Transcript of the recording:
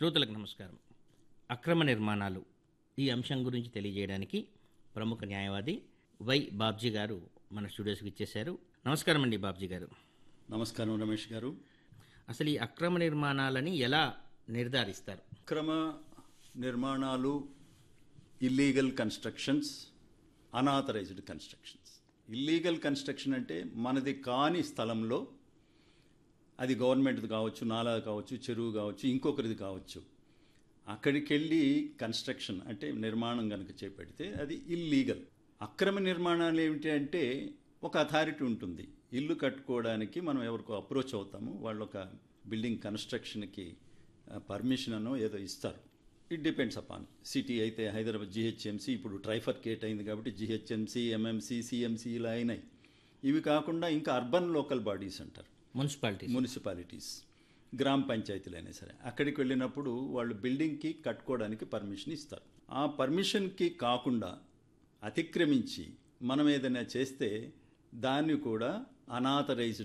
శ్రోతలకు నమస్కారం అక్రమ నిర్మాణాలు ఈ అంశం గురించి తెలియజేయడానికి ప్రముఖ న్యాయవాది వై బాబ్జీ గారు మన స్టూడియోస్కి ఇచ్చేశారు నమస్కారం అండి బాబ్జీ గారు నమస్కారం రమేష్ గారు అసలు ఈ అక్రమ నిర్మాణాలని ఎలా నిర్ధారిస్తారు అక్రమ నిర్మాణాలు illegal constructions unauthorised constructions illegal construction అంటే మనది కాని స్థలంలో అది గవర్నమెంట్ది కావచ్చు నాలా కావచ్చు చెరువు కావచ్చు ఇంకొకరిది కావచ్చు అక్కడికి వెళ్ళి కన్స్ట్రక్షన్ అంటే నిర్మాణం కనుక చేపడితే అది ఇల్లీగల్ అక్రమ నిర్మాణాలు ఏమిటి అంటే ఒక అథారిటీ ఉంటుంది ఇల్లు కట్టుకోవడానికి మనం ఎవరికో అప్రోచ్ అవుతాము వాళ్ళు ఒక బిల్డింగ్ కన్స్ట్రక్షన్కి పర్మిషన్ అనో ఏదో ఇస్తారు ఇట్ డిపెండ్స్ అపాన్ సిటీ అయితే హైదరాబాద్ జిహెచ్ఎంసీ ఇప్పుడు ట్రైఫర్కేట్ అయింది కాబట్టి జిహెచ్ఎంసీ ఎంఎంసీ సిఎంసీ ఇలా అయినాయి ఇవి కాకుండా ఇంకా అర్బన్ లోకల్ బాడీస్ అంటారు మున్సిపాలిటీ మున్సిపాలిటీస్ గ్రామ పంచాయతీలు అయినా సరే అక్కడికి వెళ్ళినప్పుడు వాళ్ళు బిల్డింగ్కి కట్టుకోవడానికి పర్మిషన్ ఇస్తారు ఆ పర్మిషన్కి కాకుండా అతిక్రమించి మనం ఏదైనా చేస్తే దాన్ని కూడా అనాథరైజ్డ్